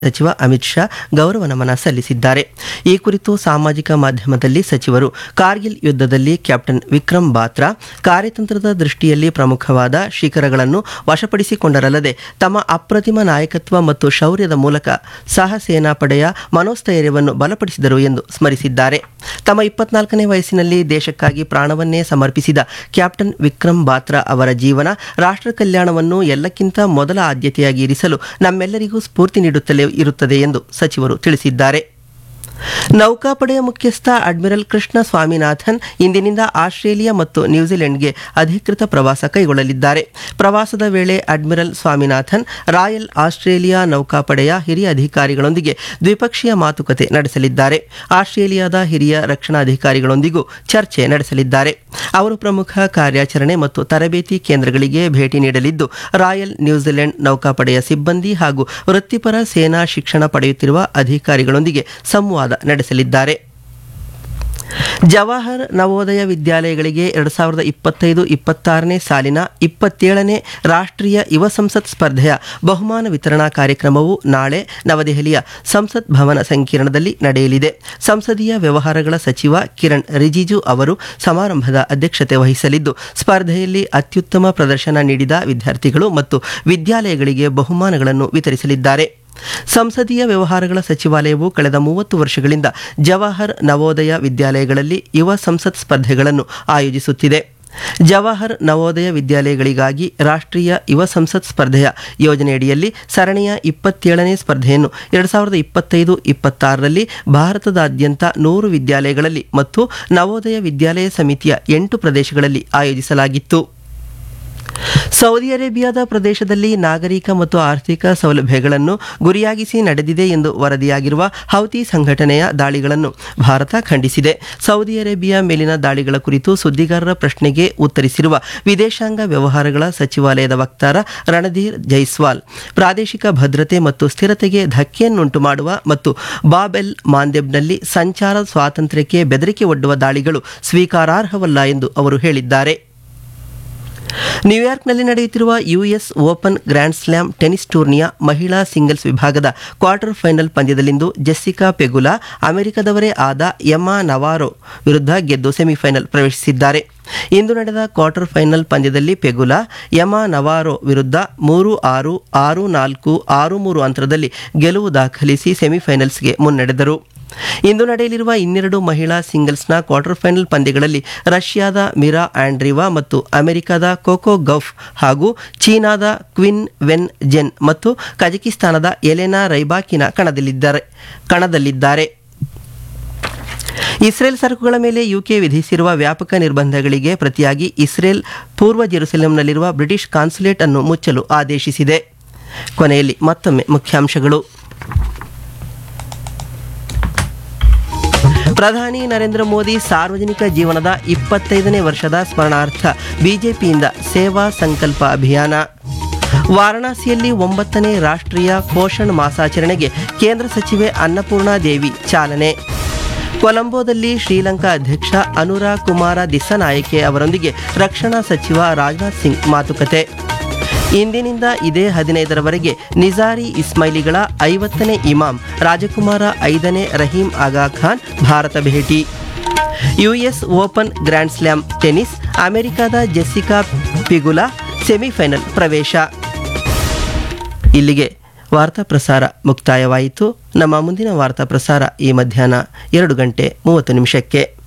ಸಚಿವ ಅಮಿತ್ ಶಾ ಗೌರವ ನಮನ ಸಲ್ಲಿಸಿದ್ದಾರೆ ಈ ಕುರಿತು ಸಾಮಾಜಿಕ ಮಾಧ್ಯಮದಲ್ಲಿ ಸಚಿವರು ಕಾರ್ಗಿಲ್ ಯುದ್ಧದಲ್ಲಿ ಕ್ಯಾಪ್ಟನ್ ವಿಕ್ರಮ್ ಬಾತ್ರಾ ಕಾರ್ಯತಂತ್ರದ ದೃಷ್ಟಿಯಲ್ಲಿ ಪ್ರಮುಖವಾದ ಶಿಖರಗಳನ್ನು ವಶಪಡಿಸಿಕೊಂಡರಲ್ಲದೆ ತಮ್ಮ ಅಪ್ರತಿಮ ನಾಯಕತ್ವ ಮತ್ತು ಶೌರ್ಯದ ಮೂಲಕ ಸಹ ಸೇನಾಪಡೆಯ ಮನೋಸ್ಥೈರ್ಯವನ್ನು ಬಲಪಡಿಸಿದರು ಎಂದು ಸ್ಮರಿಸಿದ್ದಾರೆ ತಮ್ಮ ಇಪ್ಪತ್ನಾಲ್ಕನೇ ವಯಸ್ಸಿನಲ್ಲಿ ದೇಶಕ್ಕಾಗಿ ಪ್ರಾಣವನ್ನೇ ಸಮರ್ಪಿಸಿದ ಕ್ಯಾಪ್ಟನ್ ವಿಕ್ರಮ್ ಬಾತ್ರಾ ಅವರ ಜೀವನ ರಾಷ್ಟ್ರ ಕಲ್ಯಾಣವನ್ನು ಎಲ್ಲಕ್ಕಿಂತ ಮೊದಲ ಆದ್ಯತೆಯಾಗಿ ಇರಿಸಲು ನಮ್ಮೆಲ್ಲರಿಗೂ ಸ್ಫೂರ್ತಿ ನೀಡುತ್ತಲೇ ಇರುತ್ತದೆ ಎಂದು ಸಚಿವರು ತಿಳಿಸಿದ್ದಾರೆ ನೌಕಾಪಡೆಯ ಮುಖ್ಯಸ್ಥ ಅಡ್ಮಿರಲ್ ಕೃಷ್ಣ ಸ್ವಾಮಿನಾಥನ್ ಇಂದಿನಿಂದ ಆಸ್ಟ್ರೇಲಿಯಾ ಮತ್ತು ನ್ಯೂಜಿಲೆಂಡ್ಗೆ ಅಧಿಕೃತ ಪ್ರವಾಸ ಕೈಗೊಳ್ಳಲಿದ್ದಾರೆ ಪ್ರವಾಸದ ವೇಳೆ ಅಡ್ಮಿರಲ್ ಸ್ವಾಮಿನಾಥನ್ ರಾಯಲ್ ಆಸ್ಟ್ರೇಲಿಯಾ ನೌಕಾಪಡೆಯ ಹಿರಿಯ ಅಧಿಕಾರಿಗಳೊಂದಿಗೆ ದ್ವಿಪಕ್ಷೀಯ ಮಾತುಕತೆ ನಡೆಸಲಿದ್ದಾರೆ ಆಸ್ಟ್ರೇಲಿಯಾದ ಹಿರಿಯ ರಕ್ಷಣಾ ಅಧಿಕಾರಿಗಳೊಂದಿಗೂ ಚರ್ಚೆ ನಡೆಸಲಿದ್ದಾರೆ ಅವರು ಪ್ರಮುಖ ಕಾರ್ಯಾಚರಣೆ ಮತ್ತು ತರಬೇತಿ ಕೇಂದ್ರಗಳಿಗೆ ಭೇಟಿ ನೀಡಲಿದ್ದು ರಾಯಲ್ ನ್ಯೂಜಿಲೆಂಡ್ ನೌಕಾಪಡೆಯ ಸಿಬ್ಬಂದಿ ಹಾಗೂ ವೃತ್ತಿಪರ ಸೇನಾ ಶಿಕ್ಷಣ ಪಡೆಯುತ್ತಿರುವ ಅಧಿಕಾರಿಗಳೊಂದಿಗೆ ಸಂವಾದ ನಡೆಸಲಿದ್ದಾರೆ ಜವಾಹರ್ ನವೋದಯ ವಿದ್ಯಾಲಯಗಳಿಗೆ ಎರಡು ಸಾವಿರದ ಇಪ್ಪತ್ತೈದು ಇಪ್ಪತ್ತಾರನೇ ಸಾಲಿನ ಇಪ್ಪತ್ತೇಳನೇ ರಾಷ್ಟ್ರೀಯ ಯುವ ಸಂಸತ್ ಸ್ಪರ್ಧೆಯ ಬಹುಮಾನ ವಿತರಣಾ ಕಾರ್ಯಕ್ರಮವು ನಾಳೆ ನವದೆಹಲಿಯ ಸಂಸತ್ ಭವನ ಸಂಕೀರ್ಣದಲ್ಲಿ ನಡೆಯಲಿದೆ ಸಂಸದೀಯ ವ್ಯವಹಾರಗಳ ಸಚಿವ ಕಿರಣ್ ರಿಜಿಜು ಅವರು ಸಮಾರಂಭದ ಅಧ್ಯಕ್ಷತೆ ವಹಿಸಲಿದ್ದು ಸ್ಪರ್ಧೆಯಲ್ಲಿ ಅತ್ಯುತ್ತಮ ಪ್ರದರ್ಶನ ನೀಡಿದ ವಿದ್ಯಾರ್ಥಿಗಳು ಮತ್ತು ವಿದ್ಯಾಲಯಗಳಿಗೆ ಬಹುಮಾನಗಳನ್ನು ವಿತರಿಸಲಿದ್ದಾರೆ ಸಂಸದೀಯ ವ್ಯವಹಾರಗಳ ಸಚಿವಾಲಯವು ಕಳೆದ ಮೂವತ್ತು ವರ್ಷಗಳಿಂದ ಜವಾಹರ್ ನವೋದಯ ವಿದ್ಯಾಲಯಗಳಲ್ಲಿ ಯುವ ಸಂಸತ್ ಸ್ಪರ್ಧೆಗಳನ್ನು ಆಯೋಜಿಸುತ್ತಿದೆ ಜವಾಹರ್ ನವೋದಯ ವಿದ್ಯಾಲಯಗಳಿಗಾಗಿ ರಾಷ್ಟ್ರೀಯ ಯುವ ಸಂಸತ್ ಸ್ಪರ್ಧೆಯ ಯೋಜನೆಯಡಿಯಲ್ಲಿ ಸರಣಿಯ ಇಪ್ಪತ್ತೇಳನೇ ಸ್ಪರ್ಧೆಯನ್ನು ಎರಡು ಸಾವಿರದ ಇಪ್ಪತ್ತೈದು ಇಪ್ಪತ್ತಾರರಲ್ಲಿ ಭಾರತದಾದ್ಯಂತ ನೂರು ವಿದ್ಯಾಲಯಗಳಲ್ಲಿ ಮತ್ತು ನವೋದಯ ವಿದ್ಯಾಲಯ ಸಮಿತಿಯ ಎಂಟು ಪ್ರದೇಶಗಳಲ್ಲಿ ಆಯೋಜಿಸಲಾಗಿತ್ತು ಸೌದಿ ಅರೇಬಿಯಾದ ಪ್ರದೇಶದಲ್ಲಿ ನಾಗರಿಕ ಮತ್ತು ಆರ್ಥಿಕ ಸೌಲಭ್ಯಗಳನ್ನು ಗುರಿಯಾಗಿಸಿ ನಡೆದಿದೆ ಎಂದು ವರದಿಯಾಗಿರುವ ಹೌತಿ ಸಂಘಟನೆಯ ದಾಳಿಗಳನ್ನು ಭಾರತ ಖಂಡಿಸಿದೆ ಸೌದಿ ಅರೇಬಿಯಾ ಮೇಲಿನ ದಾಳಿಗಳ ಕುರಿತು ಸುದ್ದಿಗಾರರ ಪ್ರಶ್ನೆಗೆ ಉತ್ತರಿಸಿರುವ ವಿದೇಶಾಂಗ ವ್ಯವಹಾರಗಳ ಸಚಿವಾಲಯದ ವಕ್ತಾರ ರಣಧೀರ್ ಜೈಸ್ವಾಲ್ ಪ್ರಾದೇಶಿಕ ಭದ್ರತೆ ಮತ್ತು ಸ್ಥಿರತೆಗೆ ಧಕ್ಕೆಯನ್ನುಂಟು ಮಾಡುವ ಮತ್ತು ಬಾಬ್ ಎಲ್ ಮಾಂದೆಬ್ನಲ್ಲಿ ಸಂಚಾರ ಸ್ವಾತಂತ್ರ್ಯಕ್ಕೆ ಬೆದರಿಕೆ ಒಡ್ಡುವ ದಾಳಿಗಳು ಸ್ವೀಕಾರಾರ್ಹವಲ್ಲ ಎಂದು ಅವರು ಹೇಳಿದ್ದಾರೆ ನ್ಯೂಯಾರ್ಕ್ನಲ್ಲಿ ನಡೆಯುತ್ತಿರುವ US Open grand slam tennis ಟೂರ್ನಿಯ ಮಹಿಳಾ ಸಿಂಗಲ್ಸ್ ವಿಭಾಗದ ಕ್ವಾರ್ಟರ್ ಫೈನಲ್ ಪಂದ್ಯದಲ್ಲಿಂದು ಜೆಸ್ಸಿಕಾ ಪೆಗುಲಾ ಅಮೆರಿಕದವರೇ ಆದ ಎಮಾ ನವಾರೋ ವಿರುದ್ಧ ಗೆದ್ದು ಸೆಮಿಫೈನಲ್ ಪ್ರವೇಶಿಸಿದ್ದಾರೆ ಇಂದು ನಡೆದ ಕ್ವಾರ್ಟರ್ ಫೈನಲ್ ಪಂದ್ಯದಲ್ಲಿ ಪೆಗುಲಾ ಯಮಾ ನವಾರೋ ವಿರುದ್ಧ ಮೂರು ಆರು ಆರು ನಾಲ್ಕು ಆರು ಮೂರು ಅಂತರದಲ್ಲಿ ಗೆಲುವು ದಾಖಲಿಸಿ ಸೆಮಿಫೈನಲ್ಸ್ಗೆ ಮುನ್ನಡೆದರು ಇಂದು ನಡೆಯಲಿರುವ ಇನ್ನೆರಡು ಮಹಿಳಾ ಸಿಂಗಲ್ಸ್ನ ಕ್ವಾರ್ಟರ್ ಫೈನಲ್ ಪಂದ್ಯಗಳಲ್ಲಿ ರಷ್ಯಾದ ಮಿರಾ ಆಂಡ್ರಿವಾ ಮತ್ತು ಅಮೆರಿಕದ ಕೋಕೋ ಗೌಫ್ ಹಾಗೂ ಚೀನಾದ ಕ್ವಿನ್ ವೆನ್ ಜೆನ್ ಮತ್ತು ಕಜಕಿಸ್ತಾನದ ಎಲೆನಾ ರೈಬಾಕಿನ ಕಣದಲ್ಲಿದ್ದಾರೆ ಕಣದಲ್ಲಿದ್ದಾರೆ ಇಸ್ರೇಲ್ ಸರಕುಗಳ ಮೇಲೆ ಯುಕೆ ವಿಧಿಸಿರುವ ವ್ಯಾಪಕ ನಿರ್ಬಂಧಗಳಿಗೆ ಪ್ರತಿಯಾಗಿ ಇಸ್ರೇಲ್ ಪೂರ್ವ ಜೆರುಸಲೆಂನಲ್ಲಿರುವ ಬ್ರಿಟಿಷ್ ಕಾನ್ಸುಲೇಟ್ ಅನ್ನು ಮುಚ್ಚಲು ಆದೇಶಿಸಿದೆ ಕೊನೆಯಲ್ಲಿ ಮತ್ತೊಮ್ಮೆ ಮುಖ್ಯಾಂಶಗಳು ಪ್ರಧಾನಿ ನರೇಂದ್ರ ಮೋದಿ ಸಾರ್ವಜನಿಕ ಜೀವನದ ಇಪ್ಪತ್ತೈದನೇ ವರ್ಷದ ಸ್ಮರಣಾರ್ಥ ಬಿಜೆಪಿಯಿಂದ ಸೇವಾ ಸಂಕಲ್ಪ ಅಭಿಯಾನ ವಾರಣಾಸಿಯಲ್ಲಿ ಒಂಬತ್ತನೇ ರಾಷ್ಟ್ರೀಯ ಪೋಷಣ್ ಮಾಸಾಚರಣೆಗೆ ಕೇಂದ್ರ ಸಚಿವೆ ಅನ್ನಪೂರ್ಣಾ ದೇವಿ ಚಾಲನೆ ಕೊಲಂಬೋದಲ್ಲಿ ಶ್ರೀಲಂಕಾ ಅಧ್ಯಕ್ಷ ಅನುರಾ ಕುಮಾರ ದಿಸ್ಸನಾಯಕೆ ಅವರೊಂದಿಗೆ ರಕ್ಷಣಾ ಸಚಿವ ರಾಜನಾಥ್ ಸಿಂಗ್ ಮಾತುಕತೆ ಇಂದಿನಿಂದ ಇದೇ ಹದಿನೈದರವರೆಗೆ ನಿಜಾರಿ ಇಸ್ಮೈಲಿಗಳ ಐವತ್ತನೇ ಇಮಾಮ್ ರಾಜಕುಮಾರ ಐದನೇ ರಹೀಂ ಆಗಾ ಖಾನ್ ಭಾರತ ಭೇಟಿ US Open grand slam tennis ಅಮೆರಿಕದ ಜೆಸ್ಸಿಕಾ ಪಿಗುಲಾ ಸೆಮಿಫೈನಲ್ ಪ್ರವೇಶ ಇಲ್ಲಿಗೆ ವಾರ್ತಾ ಪ್ರಸಾರ ಮುಕ್ತಾಯವಾಯಿತು ನಮ್ಮ ಮುಂದಿನ ವಾರ್ತಾ ಪ್ರಸಾರ ಈ ಮಧ್ಯಾಹ್ನ ಎರಡು ಗಂಟೆ ಮೂವತ್ತು ನಿಮಿಷಕ್ಕೆ